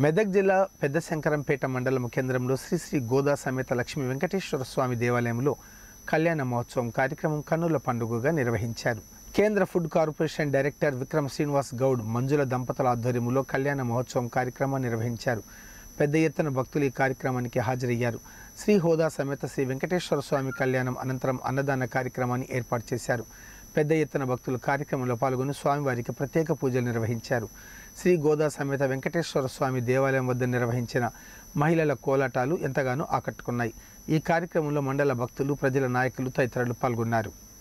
మెదక్ జిల్లా పెద్ద శంకరంపేట మండలం కేంద్రంలో శ్రీ శ్రీ గోదా సమేత లక్ష్మీ వెంకటేశ్వర స్వామి దేవాలయంలో కళ్యాణ మహోత్సవం కార్యక్రమం కన్నుల పండుగగా నిర్వహించారు కేంద్ర food corporation director Vikram Srinivas Goud Manjula దంపతుల ఆధ్వర్యంలో కళ్యాణ మహోత్సవం కార్యక్రమాన్ని నిర్వహించారు పెద్ద ఎత్తున భక్తులు ఈ కార్యక్రమానికి హాజరయ్యారు శ్రీ హోదా సమేత శ్రీ వెంకటేశ్వర స్వామి కళ్యాణం అనంతరం అన్నదాన కార్యక్రమాన్ని ఏర్పాటు చేశారు పెద్ద ఎత్తున భక్తులు కార్యక్రమంలో పాల్గొని స్వామివారికి ప్రత్యేక పూజలు నిర్వహించారు శ్రీ గోదా సమేత వెంకటేశ్వర స్వామి దేవాలయం వద్ద నిర్వహించిన మహిళల కోలాటాలు ఎంతగానో ఆకట్టుకున్నాయి ఈ కార్యక్రమంలో మండల భక్తులు ప్రజల నాయకులు తదితరులు పాల్గొన్నారు